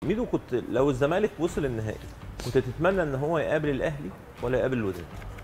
ميدو كنت لو الزمالك وصل النهائي كنت تتمنى ان هو يقابل الاهلي ولا يقابل الوداد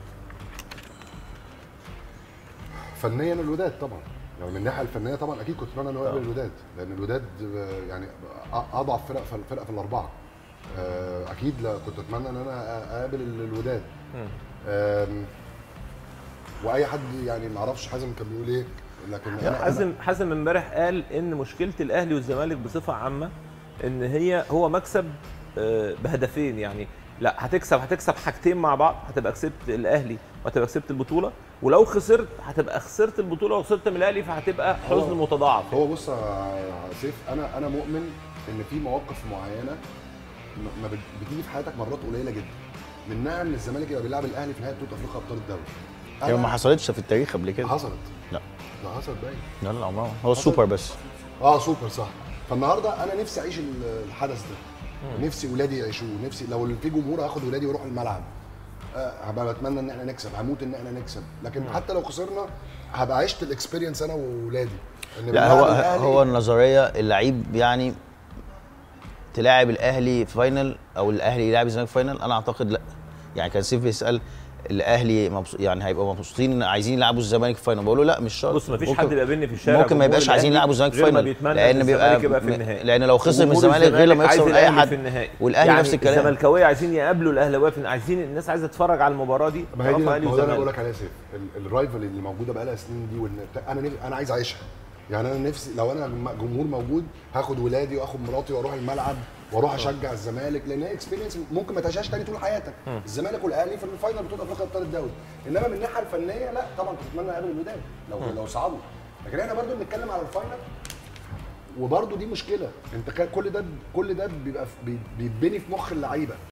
فنيا الوداد طبعا يعني من الناحيه الفنيه طبعا اكيد كنت اتمنى ان هو يقابل آه. الوداد لان الوداد آه، يعني أ- اضعف فرق في الفرق في الاربعه آه، اكيد لا كنت اتمنى ان انا اقابل ال- الوداد مم. آم، واي حد يعني ما اعرفش حازم كان بيقول ايه لكن أنا- أنا- حازم حازم امبارح قال ان مشكله الاهلي والزمالك بصفه عامه ان هي هو مكسب آه، بهدفين يعني لا هتكسب هتكسب حاجتين مع بعض هتبقى كسبت الاهلي وهتبقى كسبت البطوله ولو خسرت هتبقى خسرت البطوله وخسرت من الاهلي فهتبقى حزن هو- متضاعف هو بص يا سيف انا انا مؤمن ان في مواقف معينه ما- ما بت- بتيجي في حياتك مرات قليله جدا منها ان الزمالك يبقى بيلعب الاهلي في نهائي بطوله افريقيا ابطال الدوري هي ما أنا- حصلتش في التاريخ قبل كده حصلت لا. لا حصلت باين لا لا عمرها هو السوبر بس اه سوبر صح فالنهارده انا نفسي اعيش ال- الحدث ده نفسي ولادي يعيشوه نفسي لو في جمهور هاخد ولادي واروح الملعب آه، هبقى بتمنى ان احنا نكسب هموت ان احنا نكسب لكن حتى لو خسرنا هبقى عشت الاكسبيرينس انا وولادي إن لا بنلعب هو الأهلي- هو النظريه اللعيب يعني تلاعب الاهلي في فاينل او الاهلي يلاعب الزمالك في فاينل انا اعتقد لا يعني كان سيف بيسال الاهلي مبسوط يعني هيبقوا مبسوطين عايزين يلعبوا الزمالك في فاينل بقول له لا مش شرط بص مفيش ممكن- حد بيقابلني في الشارع ممكن ما جمهور يبقاش عايزين الأهلي يلعبوا الزمالك في غير ما فاينل بيتمنى لان إن بيبقى الزمالك يبقى في النهائي لان لو خسر من جمهور الزمالك غير لما عايز يخسر من الأهلي اي حد في النهائي والاهلي يعني نفس الكلام الزملكاويه عايزين يقابلوا الاهلاويه في- عايزين الناس عايزه تتفرج على المباراه دي ما هي دي طرف أهلي ما هو ده انا بقول وزمالك. لك عليها سيف ال- الرايفل اللي موجوده بقى لها سنين دي وإن بتاع- انا نف- انا عايز اعيشها يعني انا نفسي لو انا جم- جمهور موجود هاخد ولادي واخد مراتي واروح الملعب واروح اشجع الزمالك لان هي اكسبيرينس ممكن ما تعيشهاش تاني طول حياتك الزمالك والاهلي في الفاينل بطوله افريقيا ابطال الدوري انما من الناحيه الفنيه لا طبعا كنت اتمنى اقابل الوداد لو لو صعدوا لكن احنا برضو بنتكلم على الفاينل وبرضو دي مشكله انت كان كل ده كل ده بيبقى في- بي- بيتبني في مخ اللعيبه